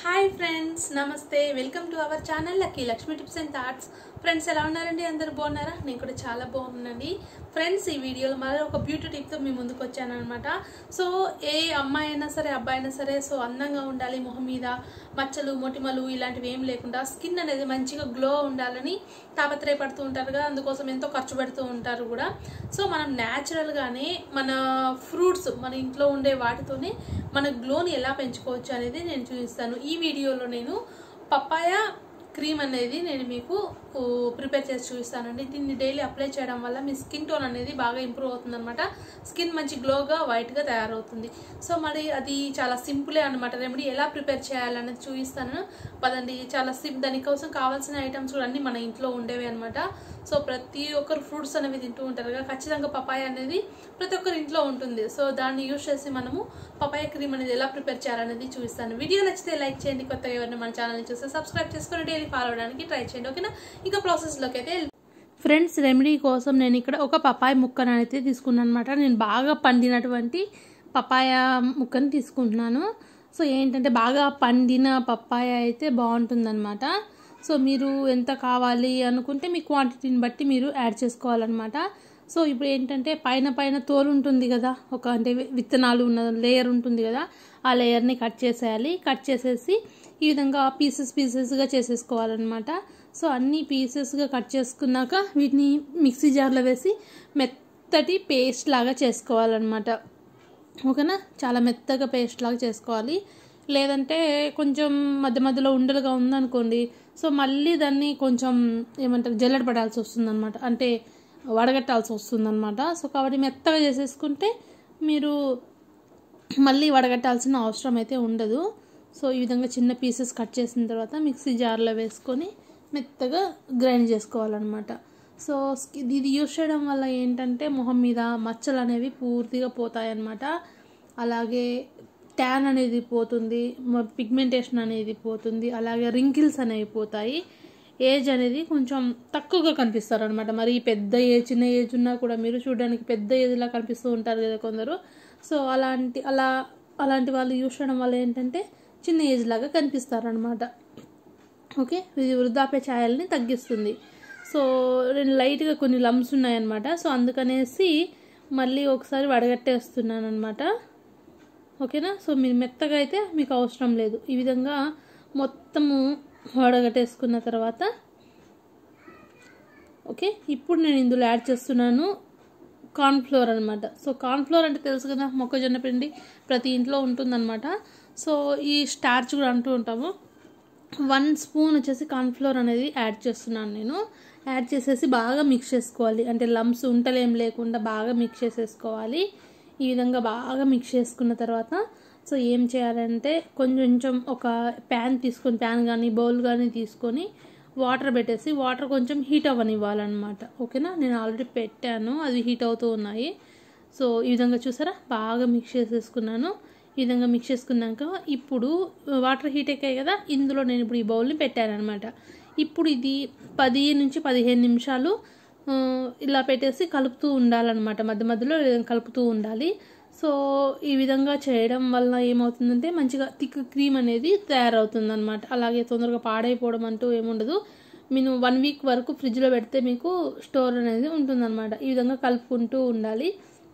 hi friends నమస్తే welcome to our channel lucky Lakshmi tips and thoughts friends ఎలా ఉన్నారండి అందరు బాగున్నారా నేను కూడా చాలా బాగున్నానండి ఫ్రెండ్స్ ఈ వీడియోలో మళ్ళీ ఒక బ్యూటీ టిప్తో మీ ముందుకు వచ్చాను అనమాట సో ఏ అమ్మాయి అయినా సరే అబ్బాయి అయినా సరే సో అందంగా ఉండాలి మొహం మీద మచ్చలు మొటిమలు ఇలాంటివి ఏం లేకుండా స్కిన్ అనేది మంచిగా గ్లో ఉండాలని తాపత్రయపడుతూ ఉంటారు కదా అందుకోసం ఎంతో ఖర్చు పెడుతూ ఉంటారు కూడా సో మనం న్యాచురల్గానే మన ఫ్రూట్స్ మన ఇంట్లో ఉండే వాటితోనే మన గ్లోని ఎలా పెంచుకోవచ్చు అనేది నేను చూపిస్తాను ఈ వీడియోలో నేను పప్పాయ క్రీమ్ అనేది నేను మీకు ఊ, ప్రిపేర్ చేసి చూపిస్తానండి దీన్ని డైలీ అప్లై చేయడం వల్ల మీ స్కిన్ టోన్ అనేది బాగా ఇంప్రూవ్ అవుతుంది అనమాట స్కిన్ మంచి గ్లోగా వైట్గా తయారవుతుంది సో మరి అది చాలా సింపులే అనమాట రెమెడీ ఎలా ప్రిపేర్ చేయాలనేది చూపిస్తాను పదండి చాలా సిం దానికోసం కావాల్సిన ఐటమ్స్ కూడా అన్ని మన ఇంట్లో ఉండేవి అనమాట సో ప్రతి ఒక్కరు ఫ్రూట్స్ అనేవి తింటూ ఉంటారు కదా ఖచ్చితంగా పపాయ అనేది ప్రతి ఒక్కరి ఇంట్లో ఉంటుంది సో దాన్ని యూజ్ చేసి మనము పపాయ క్రీమ్ అనేది ఎలా ప్రిపేర్ చేయాలనేది చూపిస్తాను వీడియో నచ్చితే లైక్ చేయండి కొత్తగా ఎవరైనా మన ఛానల్ని చూస్తే సబ్స్క్రైబ్ చేసుకొని డైలీ ఫాలో అవడానికి ట్రై చేయండి ఓకేనా ఇంకా ప్రాసెస్లోకి అయితే వెళ్ళి- ఫ్రెండ్స్ రెమెడీ కోసం నేను ఇక్కడ ఒక పపాయ ముక్కను అయితే తీసుకున్నాను అనమాట నేను బాగా పండినటువంటి పపాయ ముక్కను తీసుకుంటున్నాను సో ఏంటంటే బాగా పండిన పప్పాయ అయితే బాగుంటుందన్నమాట సో మీరు ఎంత కావాలి అనుకుంటే మీ క్వాంటిటీని బట్టి మీరు యాడ్ చేసుకోవాలన్నమాట సో ఇప్పుడు ఏంటంటే పైన పైన తోలు ఉంటుంది కదా ఒక అంటే విత్తనాలు ఉన్న లేయర్ ఉంటుంది కదా ఆ లేయర్ని కట్ చేసేయాలి కట్ చేసేసి ఈ విధంగా పీసెస్ పీసెస్గా చేసేసుకోవాలన్నమాట సో అన్ని పీసెస్గా కట్ చేసుకున్నాక వీటిని మిక్సీ జార్లో వేసి మెత్తటి పేస్ట్ లాగా చేసుకోవాలన్నమాట ఓకేనా చాలా మెత్తగా పేస్ట్ లాగా చేసుకోవాలి లేదంటే కొంచెం మధ్య మధ్యలో ఉండలుగా ఉందనుకోండి సో మళ్ళీ దాన్ని కొంచెం ఏమంటారు జల్లెడ పడాల్సి వస్తుందన్నమాట అంటే వడగట్టాల్సి వస్తుందన్నమాట సో కాబట్టి మెత్తగా చేసేసుకుంటే మీరు మళ్ళీ వడగట్టాల్సిన అవసరం అయితే ఉండదు సో ఈ విధంగా చిన్న పీసెస్ కట్ చేసిన తర్వాత మిక్సీ జార్లో వేసుకొని మెత్తగా గ్రైండ్ చేసుకోవాలన్నమాట సో స్కి- ఇది యూస్ చేయడం వల్ల ఏంటంటే మొహం మీద మచ్చలు అనేవి పూర్తిగా పోతాయన్నమాట అలాగే ట్యాన్ అనేది పోతుంది పిగ్మెంటేషన్ అనేది పోతుంది అలాగే రింకిల్స్ అనేవి పోతాయి ఏజ్ అనేది కొంచెం తక్కువగా కనిపిస్తారు అనమాట మరి పెద్ద ఏజ్ చిన్న ఏజ్ ఉన్నా కూడా మీరు చూడడానికి పెద్ద ఏజ్లా కనిపిస్తూ ఉంటారు కదా కొందరు సో అలాంటి అలా అలాంటి వాళ్ళు యూస్ చేయడం వల్ల ఏంటంటే చిన్న ఏజ్ లాగా కనిపిస్తారు అనమాట ఓకే ఇది వృద్ధాప్య ఛాయల్ని తగ్గిస్తుంది సో రెండు లైట్గా కొన్ని లమ్స్ ఉన్నాయన్నమాట సో అందుకనేసి మళ్ళీ ఒకసారి వడగట్టేస్తున్నాను అనమాట ఓకేనా సో మీరు మెత్తగా అయితే మీకు అవసరం లేదు ఈ విధంగా మొత్తము వడగట్టేసుకున్న తర్వాత ఓకే ఇప్పుడు నేను ఇందులో యాడ్ చేస్తున్నాను కార్న్ఫ్లోర్ అనమాట సో కార్న్ఫ్లోర్ అంటే తెలుసు కదా మొక్కజొన్న పిండి ప్రతి ఇంట్లో ఉంటుందన్నమాట సో ఈ స్టార్చ్ కూడా అంటూ ఉంటాము వన్ స్పూన్ వచ్చేసి కార్న్ఫ్లోర్ అనేది యాడ్ చేస్తున్నాను నేను యాడ్ చేసేసి బాగా మిక్స్ చేసుకోవాలి అంటే లమ్స్ ఉంటలేం లేకుండా బాగా మిక్స్ చేసేసుకోవాలి ఈ విధంగా బాగా మిక్స్ చేసుకున్న తర్వాత సో ఏం చేయాలంటే కొంచెం ఒక ప్యాన్ తీసుకొని ప్యాన్ కానీ బౌల్ కానీ తీసుకొని వాటర్ పెట్టేసి వాటర్ కొంచెం హీట్ అవ్వనివ్వాలన్నమాట ఓకేనా నేను ఆల్రెడీ పెట్టాను అది హీట్ అవుతూ ఉన్నాయి సో ఈ విధంగా చూసారా బాగా మిక్స్ చేసేసుకున్నాను ఈ విధంగా మిక్స్ చేసుకున్నాక ఇప్పుడు వాటర్ హీట్ ఎక్కాయి కదా ఇందులో నేను ఇప్పుడు ఈ బౌల్ని పెట్టాను అనమాట ఇప్పుడు ఇది పది నుంచి పదిహేను నిమిషాలు ఆ, ఇలా పెట్టేసి కలుపుతూ ఉండాలన్నమాట మధ్య మధ్యలో ఈ విధంగా కలుపుతూ ఉండాలి సో ఈ విధంగా చేయడం వల్ల ఏమవుతుందంటే మంచిగా థిక్ క్రీమ్ అనేది తయారవుతుంది అనమాట అలాగే తొందరగా పాడైపోవడం అంటూ ఏముండదు మీరు వన్ వీక్ వరకు ఫ్రిడ్జ్లో పెడితే మీకు స్టోర్ అనేది ఉంటుందన్నమాట ఈ విధంగా కలుపుకుంటూ ఉండాలి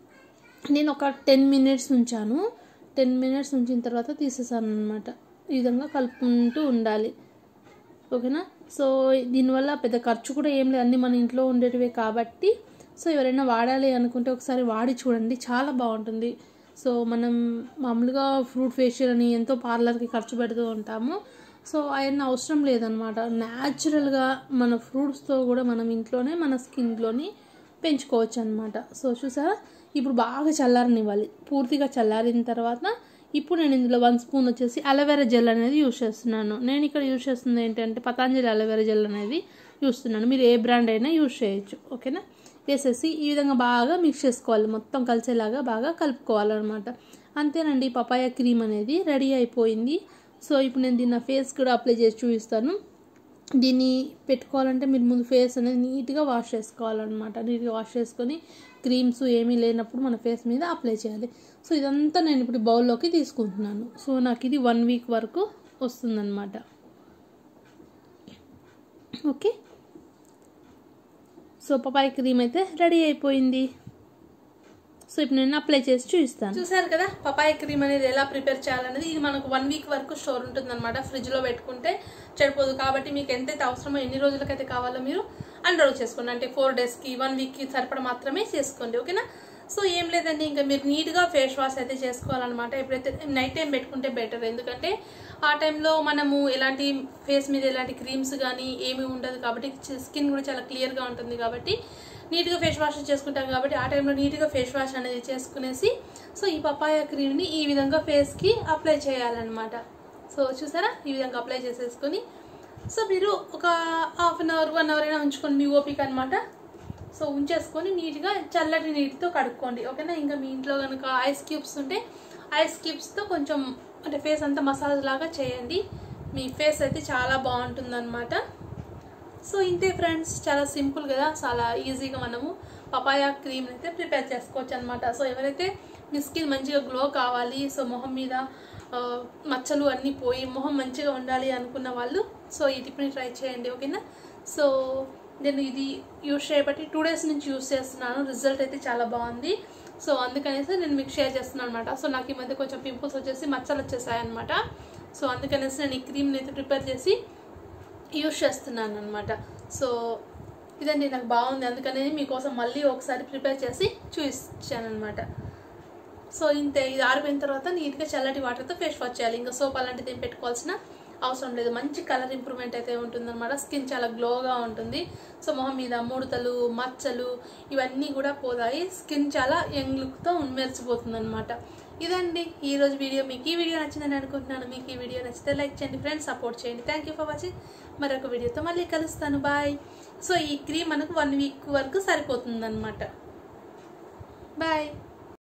నేను ఒక టెన్ మినిట్స్ ఉంచాను టెన్ మినిట్స్ ఉంచిన తర్వాత తీసేసాను అనమాట ఈ విధంగా కలుపుకుంటూ ఉండాలి ఓకేనా సో దీనివల్ల పెద్ద ఖర్చు కూడా ఏం లేదు అన్నీ మన ఇంట్లో ఉండేటివే కాబట్టి సో ఎవరైనా వాడాలి అనుకుంటే ఒకసారి వాడి చూడండి చాలా బాగుంటుంది సో మనం మామూలుగా ఫ్రూట్ ఫేషియల్ అని ఎంతో పార్లర్కి ఖర్చు పెడుతూ ఉంటాము సో అవన్నీ అవసరం లేదనమాట న్యాచురల్గా మన ఫ్రూట్స్తో కూడా మనం ఇంట్లోనే మన స్కిన్లోని పెంచుకోవచ్చు అనమాట సో చూసారా ఇప్పుడు బాగా చల్లారనివ్వాలి పూర్తిగా చల్లారిన తర్వాత ఇప్పుడు నేను ఇందులో వన్ స్పూన్ వచ్చేసి అలోవెరా జెల్ అనేది యూస్ చేస్తున్నాను నేను ఇక్కడ యూస్ చేస్తుంది ఏంటంటే పతాంజలి అలోవెరా జెల్ అనేది యూస్ చేస్తున్నాను మీరు ఏ బ్రాండ్ అయినా యూస్ చేయొచ్చు ఓకేనా వేసేసి ఈ విధంగా బాగా మిక్స్ చేసుకోవాలి మొత్తం కలిసేలాగా బాగా కలుపుకోవాలన్నమాట అంతేనండి పపాయ క్రీమ్ అనేది రెడీ అయిపోయింది సో ఇప్పుడు నేను దీన్ని నా ఫేస్ కూడా అప్లై చేసి చూపిస్తాను దీన్ని పెట్టుకోవాలంటే మీరు ముందు ఫేస్ అనేది నీట్గా వాష్ చేసుకోవాలన్నమాట నీట్గా వాష్ చేసుకొని క్రీమ్స్ ఏమీ లేనప్పుడు మన ఫేస్ మీద అప్లై చేయాలి సో ఇదంతా నేను ఇప్పుడు బౌల్లోకి తీసుకుంటున్నాను సో నాకు ఇది వన్ వీక్ వరకు వస్తుందన్నమాట ఓకే సో పపాయ క్రీమ్ అయితే రెడీ అయిపోయింది సో ఇప్పుడు నేను అప్లై చేసి చూపిస్తాను చూసారు కదా పపాయ క్రీమ్ అనేది ఎలా ప్రిపేర్ చేయాలనేది ఇది మనకు వన్ వీక్ వరకు స్టోర్ ఉంటుంది అనమాట ఫ్రిడ్జ్లో పెట్టుకుంటే చెడిపోదు కాబట్టి మీకు ఎంతైతే అవసరమో ఎన్ని రోజులకైతే కావాలో మీరు అన్రోల్ చేసుకోండి అంటే ఫోర్ డేస్కి వన్ వీక్కి సరిపడ మాత్రమే చేసుకోండి ఓకేనా సో ఏం లేదండి ఇంకా మీరు నీట్గా ఫేస్ వాష్ అయితే చేసుకోవాలన్నమాట ఎప్పుడైతే నైట్ టైం పెట్టుకుంటే బెటర్ ఎందుకంటే ఆ టైంలో మనము ఎలాంటి ఫేస్ మీద ఎలాంటి క్రీమ్స్ కానీ ఏమీ ఉండదు కాబట్టి స్కిన్ కూడా చాలా క్లియర్గా ఉంటుంది కాబట్టి నీట్గా ఫేస్ వాష్ చేసుకుంటాం కాబట్టి ఆ టైంలో నీట్గా ఫేస్ వాష్ అనేది చేసుకునేసి సో ఈ పపాయ క్రీమ్ని ఈ విధంగా ఫేస్కి అప్లై చేయాలన్నమాట సో చూసారా ఈ విధంగా అప్లై చేసేసుకొని సో మీరు ఒక half an hour one hour అయినా ఉంచుకోండి మీ ఓపిక అనమాట సో ఉంచేసుకొని నీట్గా చల్లటి నీటితో కడుక్కోండి ఓకేనా ఇంకా మీ ఇంట్లో కనుక ఐస్ క్యూబ్స్ ఉంటే ఐస్ క్యూబ్స్తో కొంచెం అంటే ఫేస్ అంతా మసాజ్ లాగా చేయండి మీ ఫేస్ అయితే చాలా బాగుంటుందన్నమాట సో ఇంతే ఫ్రెండ్స్ చాలా సింపుల్ కదా చాలా ఈజీగా మనము పపాయా క్రీమ్ అయితే ప్రిపేర్ చేసుకోవచ్చు అనమాట సో ఎవరైతే మీ స్కిన్ మంచిగా గ్లో కావాలి సో మొహం మీద ఆ, మచ్చలు అన్నీ పోయి మొహం మంచిగా ఉండాలి అనుకున్న వాళ్ళు సో ఈ టిప్ని ట్రై చేయండి ఓకేనా సో నేను ఇది యూస్ చేయబట్టి టూ డేస్ నుంచి యూస్ చేస్తున్నాను రిజల్ట్ అయితే చాలా బాగుంది సో అందుకనేసి నేను మీకు షేర్ చేస్తున్నాను అనమాట సో నాకు ఈ మధ్య కొంచెం పింపుల్స్ వచ్చేసి మచ్చలు వచ్చేసాయి అనమాట సో అందుకనేసి నేను ఈ క్రీమ్ని అయితే ప్రిపేర్ చేసి యూస్ చేస్తున్నాను అనమాట సో ఇదండి నాకు బాగుంది అందుకని మీకోసం మళ్ళీ ఒకసారి ప్రిపేర్ చేసి చూపించాను అనమాట సో ఇంతే ఇది ఆరిపోయిన తర్వాత నీట్గా చల్లటి వాటర్తో ఫేస్ వాష్ చేయాలి ఇంకా సోప్ అలాంటిది ఏం పెట్టుకోవాల్సిన అవసరం లేదు మంచి కలర్ ఇంప్రూవ్మెంట్ అయితే ఉంటుందన్నమాట స్కిన్ చాలా గ్లోగా ఉంటుంది సో మొహం మీద ముడతలు మచ్చలు ఇవన్నీ కూడా పోతాయి స్కిన్ చాలా యంగ్ లుక్తో మెరిసిపోతుంది అనమాట ఇదండి ఈ రోజు వీడియో మీకు ఈ వీడియో నచ్చిందని అనుకుంటున్నాను మీకు ఈ వీడియో నచ్చితే లైక్ చేయండి ఫ్రెండ్స్ సపోర్ట్ చేయండి థ్యాంక్ యూ ఫర్ వాచింగ్ మరొక వీడియోతో మళ్ళీ కలుస్తాను బాయ్ సో ఈ క్రీమ్ మనకు వన్ వీక్ వరకు సరిపోతుంది అనమాట బాయ్